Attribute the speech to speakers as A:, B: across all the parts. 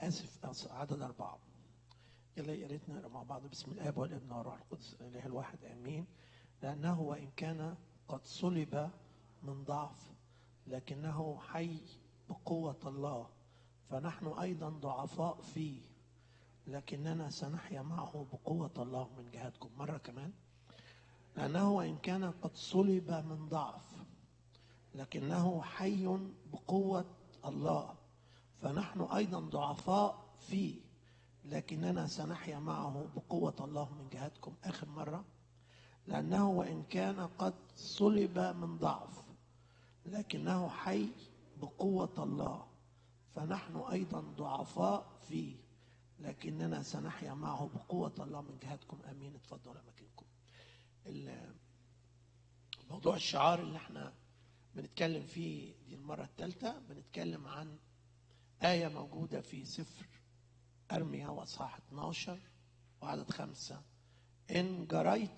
A: اسف أص- عدد اربعه يلا يا ريت نقرا مع بعض بسم الاب والابن والروح القدس الاله الواحد امين لانه وان كان قد صلب من ضعف لكنه حي بقوه الله فنحن ايضا ضعفاء فيه لكننا سنحيا معه بقوه الله من جهتكم مره كمان لانه وان كان قد صلب من ضعف لكنه حي بقوه الله فنحن ايضا ضعفاء فيه لكننا سنحيا معه بقوه الله من جهتكم اخر مره لانه وان كان قد صلب من ضعف لكنه حي بقوه الله فنحن ايضا ضعفاء فيه لكننا سنحيا معه بقوه الله من جهتكم امين اتفضلوا اماكنكم ال- موضوع الشعار اللي احنا بنتكلم فيه دي المره الثالثه بنتكلم عن آية موجودة في سفر أرميا وأصحاح 12 وعدد خمسة إن جريت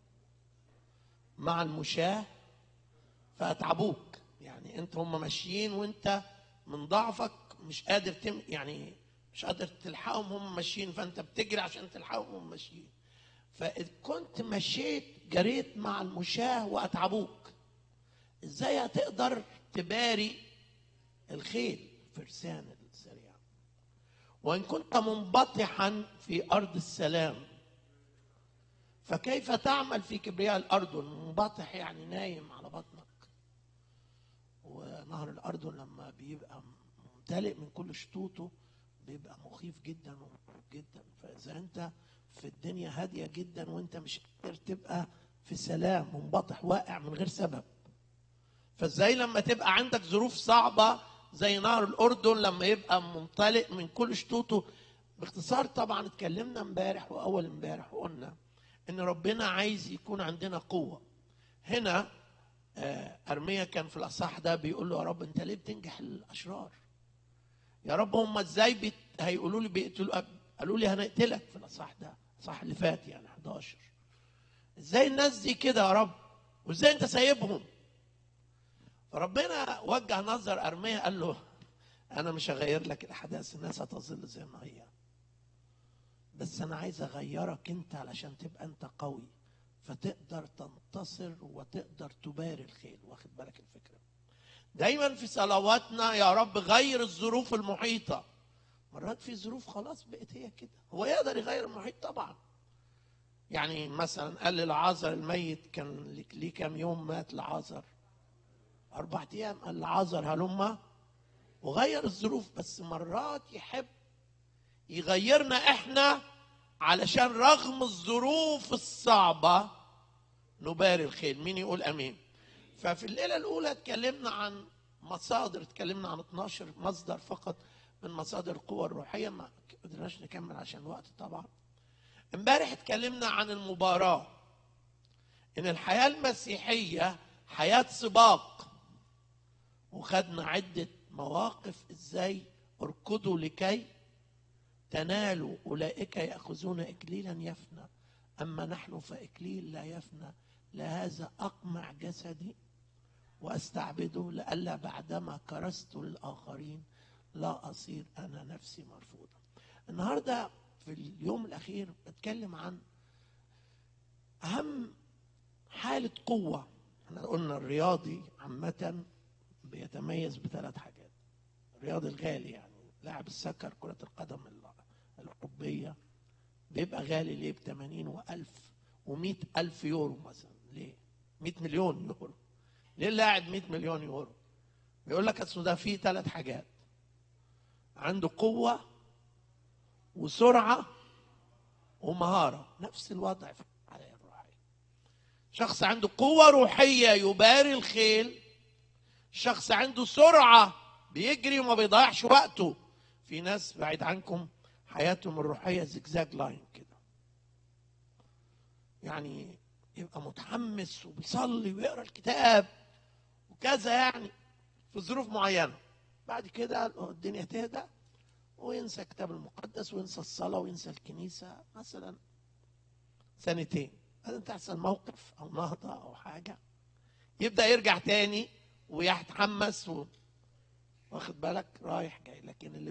A: مع المشاة فأتعبوك يعني أنت هم ماشيين وأنت من ضعفك مش قادر تم يعني مش قادر تلحقهم هم ماشيين فأنت بتجري عشان تلحقهم هم ماشيين فإذ كنت مشيت جريت مع المشاة وأتعبوك إزاي هتقدر تباري الخيل فرسان السريع وإن كنت منبطحا في أرض السلام فكيف تعمل في كبرياء الأردن منبطح يعني نايم على بطنك ونهر الأردن لما بيبقى ممتلئ من كل شطوطه بيبقى مخيف جدا جدا فإذا أنت في الدنيا هادية جدا وأنت مش قادر تبقى في سلام منبطح واقع من غير سبب فازاي لما تبقى عندك ظروف صعبة زي نهر الأردن لما يبقى ممتلئ من كل شطوطه باختصار طبعا اتكلمنا امبارح وأول امبارح وقلنا إن ربنا عايز يكون عندنا قوة هنا آه، أرميا كان في الأصح ده بيقول له يا رب أنت ليه بتنجح الأشرار يا رب هم ازاي بيت... هيقولوا لي بيقتلوا قالوا لي هنقتلك في الأصح ده الأصح اللي فات يعني 11 ازاي الناس دي كده يا رب وازاي انت سايبهم فربنا وجه نظر ارميا قال له انا مش هغير لك الاحداث الناس هتظل زي ما هي بس انا عايز اغيرك انت علشان تبقى انت قوي فتقدر تنتصر وتقدر تباري الخيل واخد بالك الفكره دايما في صلواتنا يا رب غير الظروف المحيطه مرات في ظروف خلاص بقت هي كده هو يقدر يغير المحيط طبعا يعني مثلا قال للعازر الميت كان ليه كام يوم مات لعازر أربع أيام قال لعازر هلم وغير الظروف بس مرات يحب يغيرنا إحنا علشان رغم الظروف الصعبة نباري الخير مين يقول أمين ففي الليلة الأولى اتكلمنا عن مصادر اتكلمنا عن 12 مصدر فقط من مصادر القوى الروحية ما قدرناش نكمل عشان الوقت طبعا امبارح اتكلمنا عن المباراة ان الحياة المسيحية حياة سباق وخدنا عدة مواقف ازاي اركضوا لكي تنالوا اولئك ياخذون اكليلا يفنى اما نحن فاكليل لا يفنى لهذا اقمع جسدي واستعبده لئلا بعدما كرست للاخرين لا اصير انا نفسي مرفوضا النهارده في اليوم الاخير بتكلم عن اهم حاله قوه احنا قلنا الرياضي عامه بيتميز بثلاث حاجات الرياضي الغالي يعني لاعب السكر كرة القدم الأوروبية بيبقى غالي ليه ب 80 و1000 و100 ألف يورو مثلا ليه 100 مليون يورو ليه اللاعب 100 مليون يورو بيقول لك اصل ده فيه ثلاث حاجات عنده قوة وسرعة ومهارة نفس الوضع في الحياة الروحية شخص عنده قوة روحية يباري الخيل شخص عنده سرعة بيجري وما بيضيعش وقته في ناس بعيد عنكم حياتهم الروحية زجزاج لاين كده يعني يبقى متحمس وبيصلي ويقرا الكتاب وكذا يعني في ظروف معينة بعد كده الدنيا تهدى وينسى الكتاب المقدس وينسى الصلاة وينسى الكنيسة مثلا سنتين بعدين تحصل موقف أو نهضة أو حاجة يبدأ يرجع تاني ويتحمس و... واخد بالك رايح جاي لكن